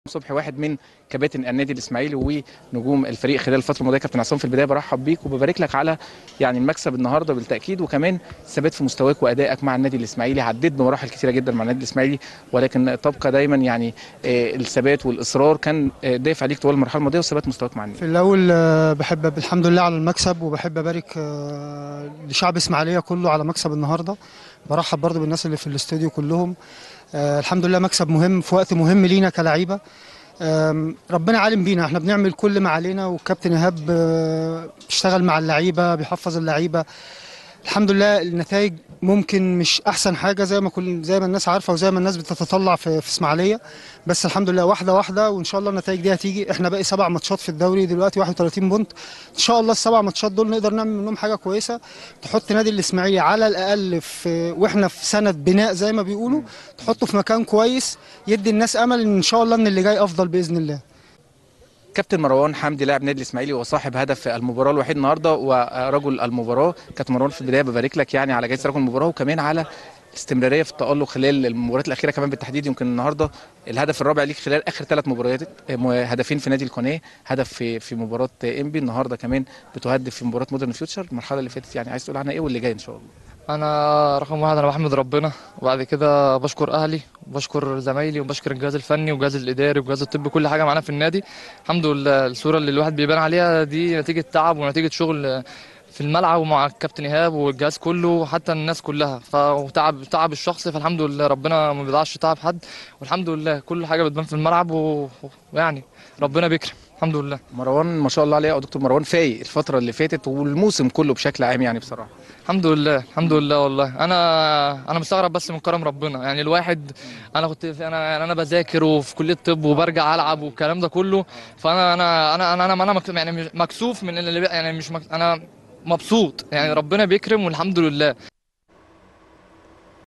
صبحي واحد من كباتن النادي الاسماعيلي ونجوم الفريق خلال الفتره الماضيه كابتن عصام في البدايه برحب بيك وببارك لك على يعني المكسب النهارده بالتاكيد وكمان الثبات في مستواك وادائك مع النادي الاسماعيلي عديت بمراحل كثيره جدا مع النادي الاسماعيلي ولكن تبقى دايما يعني آه، الثبات والاصرار كان آه، دافع عليك طوال المرحله الماضيه وثبات مستواك مع النادي في الاول آه، بحب الحمد لله على المكسب وبحب ابارك آه، لشعب اسماعيليه كله على مكسب النهارده برحب برضو بالناس اللي في الاستوديو كلهم آه، الحمد لله مكسب مهم في وقت مهم لينا كلعيبه آم، ربنا عالم بينا احنا بنعمل كل ما علينا والكابتن ايهاب آه، بيشتغل مع اللعيبه بيحفظ اللعيبه الحمد لله النتائج ممكن مش احسن حاجه زي ما كل زي ما الناس عارفه وزي ما الناس بتتطلع في, في اسماعيليه بس الحمد لله واحده واحده وان شاء الله النتائج دي هتيجي احنا باقي سبع ماتشات في الدوري دلوقتي 31 بونت ان شاء الله السبع ماتشات دول نقدر نعمل منهم حاجه كويسه تحط نادي الاسماعيلي على الاقل في واحنا في سنه بناء زي ما بيقولوا تحطه في مكان كويس يدي الناس امل ان ان شاء الله ان اللي جاي افضل باذن الله كابتن مروان حمدي لاعب نادي الاسماعيلي وصاحب هدف المباراه الوحيد النهارده ورجل المباراه كابتن مروان في البدايه ببارك لك يعني على جائزه رجل المباراه وكمان على الاستمراريه في التالق خلال المباريات الاخيره كمان بالتحديد يمكن النهارده الهدف الرابع ليك خلال اخر ثلاث مباريات آه، هدفين في نادي القناه هدف في في مباراه انبي النهارده كمان بتهدف في مباراه مودرن فيوتشر المرحله اللي فاتت يعني عايز تقول عنها ايه واللي جاي ان شاء الله انا رقم واحد انا بحمد ربنا وبعد كده بشكر اهلي وبشكر زمايلي وبشكر الجهاز الفني والجهاز الاداري والجهاز الطبي كل حاجه معانا في النادي الحمد لله الصوره اللي الواحد بيبان عليها دي نتيجه تعب ونتيجه شغل في الملعب ومع الكابتن ايهاب والجهاز كله وحتى الناس كلها فتعب تعب الشخص فالحمد لله ربنا ما بيضيعش تعب حد والحمد لله كل حاجه بتبان في الملعب و- ويعني ربنا بيكرم الحمد لله مروان ما شاء الله عليه يا دكتور مروان فايق الفتره اللي فاتت والموسم كله بشكل عام يعني بصراحه الحمد لله الحمد لله والله انا انا مستغرب بس من كرم ربنا يعني الواحد انا كنت في انا يعني انا بذاكر وفي كليه طب وبرجع العب والكلام ده كله فانا انا انا انا انا, أنا مك- يعني مش- مكسوف من اللي بي- يعني مش مك... انا مبسوط يعني ربنا بيكرم والحمد لله